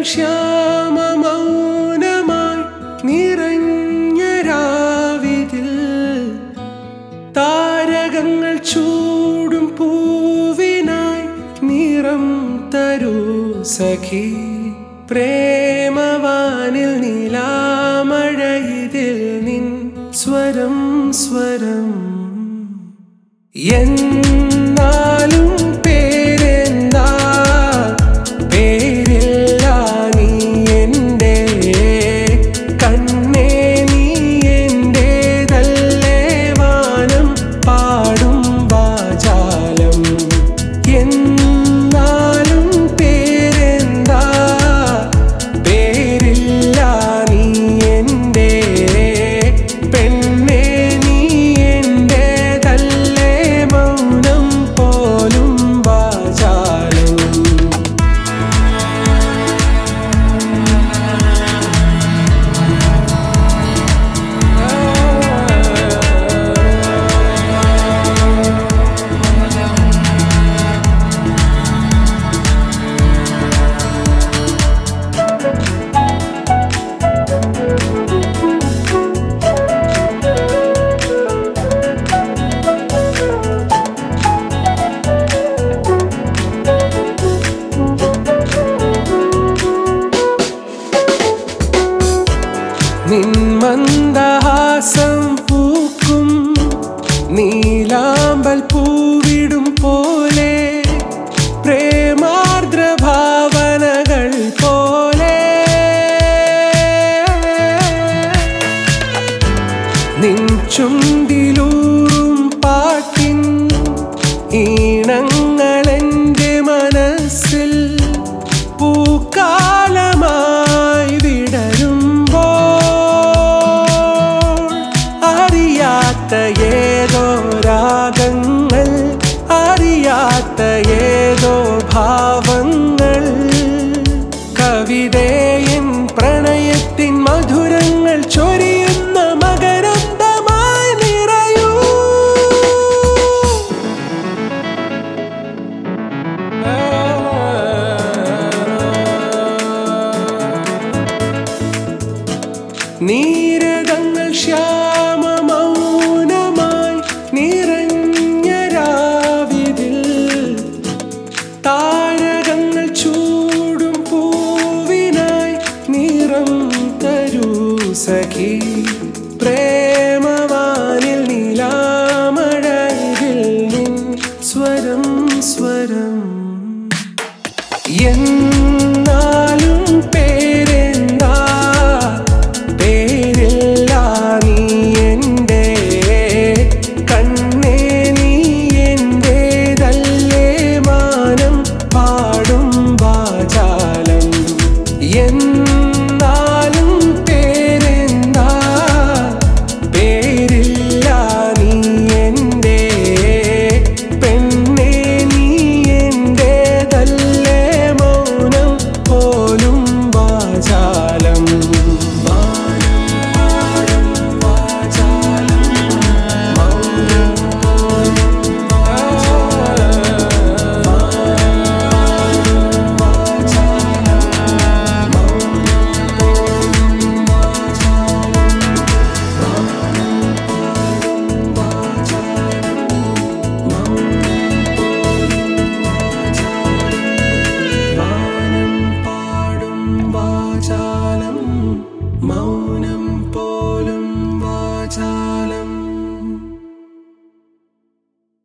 ശ്യാമമൗനമായി നിറഞ്ഞ രാവിതിൽ താരകങ്ങൾ ചൂടും പൂവിനായി നിറം തരൂ സഖി പ്രേമവാനിൽ നീലാമഴയിതിൽ നിൻ സ്വരം സ്വരം എന്നാലും പേരെന്താ പേരില്ല നീ എൻ്റെ കണ്ണേ നീ എൻ്റേതല്ലേ വാനം പാടും വാചാലം എന്നാലും പേരെന്താ പേരില്ല നീ എൻ്റെ പെണ്ണേ നീ എൻ്റേതല്ലേ മൗനം പോലും വാചാലം നിൻ മന്ദഹാസം പൂക്കും നീലാമ്പൽ പൂവിടും പോലെ പ്രേമാർദ്ര ഭാവനകൾ പോലെ നിൻ ചുണ്ടിലൂറും പാട്ടിൻ ഈണങ്ങളെൻ്റെ മനസ്സിൽ പൂക്കാലമായി വിടരുമ്പോൾ അറിയാത്ത ഏതോ രാഗങ്ങൾ അറിയാത്ത ഏതോ ഭാവങ്ങൾ കവിതയൻ പ്രണയത്തിൻ മധുരങ്ങൾ ചൊരിയുന്ന മകരന്തമായി നിറയൂ നീരകങ്ങൾ ശ്യാമമൗനമായി നിറഞ്ഞ രാവിതിൽ താരകങ്ങൾ ചൂടും പൂവിനായി നിറം തരൂ സഖി പ്രേമവാനിൽ നീലാമഴയിൽ നിൻ സ്വരം സ്വരം എൻ